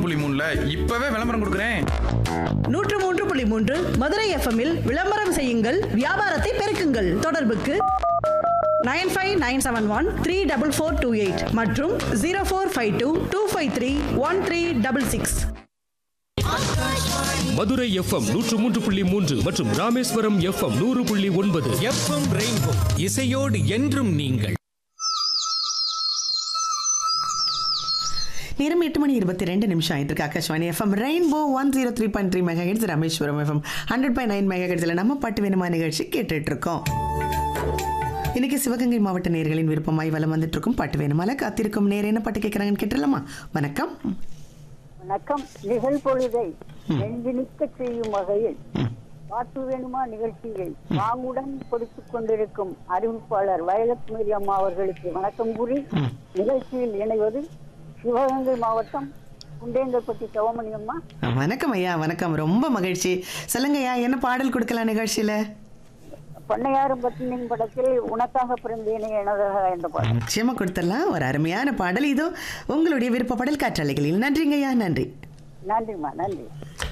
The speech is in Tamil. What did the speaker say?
புள்ளி மூணுல இப்பவே விளம்பரம் கொடுக்குறேன் நூற்று மூன்று புள்ளி மூன்று மதுரை எஃப்எம்மில் விளம்பரம் செய்யுங்கள் வியாபாரத்தை பெருக்குங்கள் தொடர்புக்கு nine five nine seven one three double four two eight மற்றும் zero four five two two five three one three double six Madurai FM நூற்று மூன்று புள்ளி மூன்று மற்றும் ராமேஸ்வரம் எஃப்எம் நூறு புள்ளி ஒன்பது எஃப்எம் ரெயின்போ இசையோடு என்றும் நீங்கள் நேரம் எட்டு மணி இருபத்தி ரெண்டு நிமிஷம் ஆயிட்டு இருக்கு Akashvani FM rainbow one zero three point three mega hertz Rameswaram FM hundred point nine mega ஹெட்ஸில் நம்ம பாட்டு வேணுமா நிகழ்ச்சி கேட்டுட்டு இருக்கோம் இன்னைக்கு சிவகங்கை மாவட்ட நேர்களின் விருப்பமாய் வலம் வந்துட்டு இருக்கும் பாட்டு வேணுமால காத்திருக்கும் நேர் என்ன பாட்டு கேட்குறாங்கன்னு கேட்டுடலாமா வணக்கம் வணக்கம் நிகழ்பொழுதை நெஞ்சினிக்க செய்யும் வகையில் பாட்டு வேணுமா நிகழ்ச்சியில் வாங்குடன் கொடுத்துக் கொண்டிருக்கும் அறிவிப்பாளர் வயலட்சுமி அம்மா அவர்களுக்கு வணக்கம் கூறி நிகழ்ச்சியில் இணைவது சிவகங்கை மாவட்டம் குண்டேங்கப்பட்டி சிவமணி அம்மா வணக்கம் ஐயா வணக்கம் ரொம்ப மகிழ்ச்சி சொல்லுங்க ஐயா என்ன பாடல் கொடுக்கலாம் நிகழ்ச்சியில பண்ணையாரும் பத்தினின் படத்தில் உனக்காக பிறந்தேனே எனதாக என்ற பாடல் நிச்சயமா கொடுத்துடலாம் ஒரு அருமையான பாடல் இதோ உங்களுடைய விருப்ப பாடல் காற்றாலைகளில் நன்றிங்க ஐயா நன்றி நன்றிம்மா நன்றி